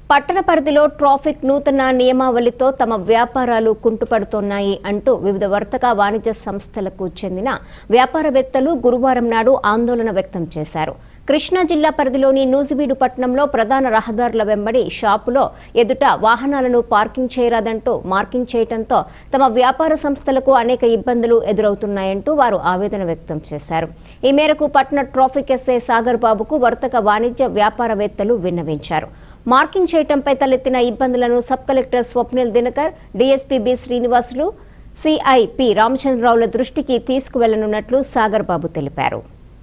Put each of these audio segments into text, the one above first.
పట్టణ పరిధిలో ట్రాఫిక్ నూతన నియమావళితో తమ వ్యాపారాలు కుంటుపడుతున్నాయి అంటూ వివిధ వర్తక వాణిజ్య సంస్థలకు చెందిన వ్యాపారవేత్తలు గురువారం నాడు ఆందోళన వ్యక్తం చేశారు కృష్ణా జిల్లా పరిధిలోని నూజివీడు పట్టణంలో ప్రధాన రహదారుల వెంబడి షాపులో ఎదుట వాహనాలను పార్కింగ్ చేయరాదంటూ మార్కింగ్ చేయడంతో తమ వ్యాపార సంస్థలకు అనేక ఇబ్బందులు ఎదురవుతున్నాయంటూ వారు ఆవేదన వ్యక్తం చేశారు ఈ మేరకు పట్టణ ట్రాఫిక్ ఎస్ఐ సాగర్ బాబుకు వర్తక వాణిజ్య వ్యాపారవేత్తలు విన్నవించారు మార్కింగ్ చేయటంపై తలెత్తిన ఇబ్బందులను sub collector Swapnil Dinakar DSP B Srinivasulu CIP రామచంద్రరావుల దృష్టికి తీసుకువెళ్లనున్నట్లు సాగర్ బాబు తెలిపారు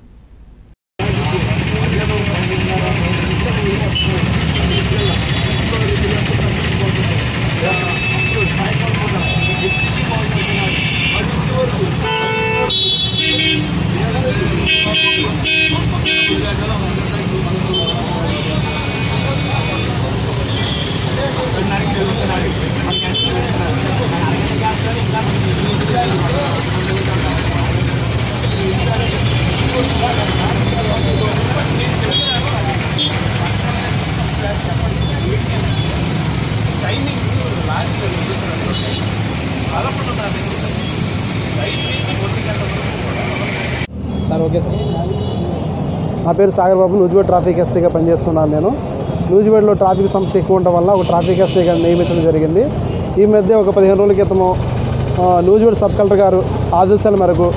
సార్ ఓకే సార్ నా పేరు సాగర్ బాబు నూజివేడ్ ట్రాఫిక్ ఎస్ఐగా పనిచేస్తున్నాను నేను నూజివేడ్లో ట్రాఫిక్ సమస్య ఎక్కువ ఉండడం వల్ల ఒక ట్రాఫిక్ ఎస్ఐగా నియమించడం జరిగింది ఈ మధ్య ఒక పదిహేను రోజుల క్రితము ఆ, నూజివేడ్ సబ్ కలెక్టర్ గారు ఆదేశాల మేరకు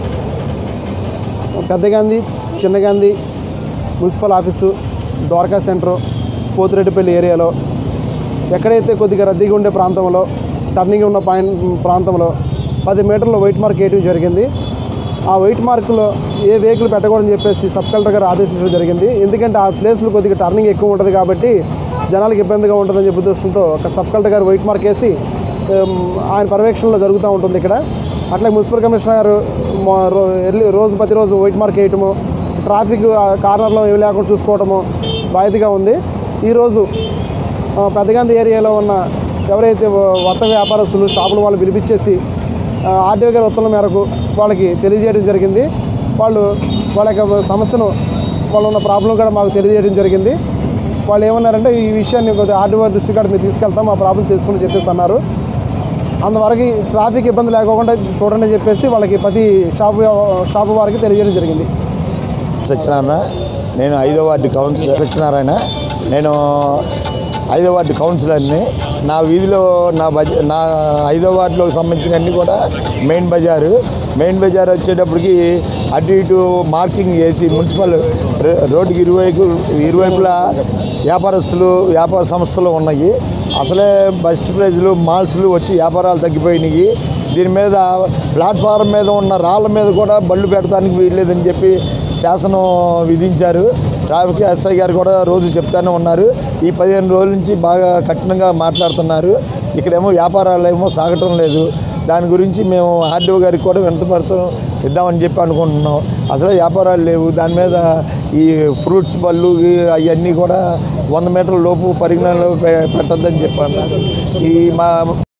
Peddagandhi Chinnagandhi municipal office Dwaraka centre Pothireddipalli ఏరియాలో ఎక్కడైతే కొద్దిగా రద్దీగా ఉండే ప్రాంతంలో టర్నింగ్ ఉన్న పాయింట్ ప్రాంతంలో పది మీటర్ల వైట్ మార్క్ వేయడం జరిగింది ఆ వైట్ మార్కులో ఏ వెహికల్ పెట్టకూడదని చెప్పేసి సబ్ కలెక్టర్ గారు ఆదేశించడం జరిగింది ఎందుకంటే ఆ ప్లేస్లో కొద్దిగా టర్నింగ్ ఎక్కువ ఉంటుంది కాబట్టి జనాలకు ఇబ్బందిగా ఉంటుందని చెప్పి ఉద్దేశంతో ఒక సబ్ కలెక్టర్ గారు వైట్ మార్క్ వేసి ఉమ్, ఆయన పర్యవేక్షణలో జరుగుతూ ఉంటుంది ఇక్కడ అట్లా మున్సిపల్ కమిషనర్ గారు మా రో- ఎర్లీ రోజు ప్రతిరోజు వైట్ మార్క్ వేయటము ట్రాఫిక్ ఆ కార్నర్లో ఏమి లేకుండా చూసుకోవటము బాధ్యతగా ఉంది ఈరోజు ఆ, పెద్దగాంధీ ఏరియాలో ఉన్న ఎవరైతే వ- వర్త వ్యాపారస్తులు షాపులు వాళ్ళు పిలిపించేసి ఆ, ఆర్డీఓ గారి ఉత్తర్వుల మేరకు వాళ్ళకి తెలియజేయడం జరిగింది వాళ్ళు వాళ్ళ యొక్క సమస్యను వాళ్ళు ఉన్న ప్రాబ్లం కూడా మాకు తెలియజేయడం జరిగింది వాళ్ళు ఏమన్నారంటే ఈ విషయాన్ని కొద్దిగా ఆర్డీఓ దృష్టి కూడా మీరు తీసుకెళ్తాం ఆ ప్రాబ్లం తీసుకుని చెప్పేసి అన్నారు అందువరకు ట్రాఫిక్ ఇబ్బంది లేకుండా చూడండి అని చెప్పేసి వాళ్ళకి ప్రతి షాపు షాపు వారికి తెలియజేయడం జరిగింది సత్యనారాయణ నేను ఐదో వార్డు కౌన్సిలర్ సత్యనారాయణ నేను ఐదో వార్డు కౌన్సిలర్ని నా వీధిలో నా బజ నా ఐదో వార్డులోకి సంబంధించిన అన్ని కూడా మెయిన్ బజారు మెయిన్ బజార్ వచ్చేటప్పటికి అటు ఇటు మార్కింగ్ చేసి మున్సిపల్ రో- రోడ్డుకి ఇరువైపు ఇరువైపులా వ్యాపారస్తులు వ్యాపార సంస్థలు ఉన్నాయి అసలే బెస్ట్ ప్రైజ్లు మాల్స్లు వచ్చి వ్యాపారాలు తగ్గిపోయినాయి దీని మీద ప్లాట్ఫారం మీద ఉన్న రాళ్ళ మీద కూడా బళ్ళు పెడతానికి వీల్లేదని చెప్పి శాసనం విధించారు ట్రాఫిక్ ఎస్ఐ గారు కూడా రోజు చెప్తానే ఉన్నారు ఈ పదిహేను రోజుల నుంచి బాగా కఠినంగా మాట్లాడుతున్నారు ఇక్కడేమో వ్యాపారాలు ఏమో సాగటం లేదు దాని గురించి మేము ఆర్డీఓ గారికి కూడా వినతపడతాం ఇద్దామని చెప్పి అనుకుంటున్నాం అసలు వ్యాపారాలు లేవు దాని మీద ఈ ఫ్రూట్స్ బళ్ళు అవన్నీ కూడా వంద మీటర్ల లోపు పరిగణనలో పె- పెట్టొద్దని చెప్పి అన్నారు ఈ మా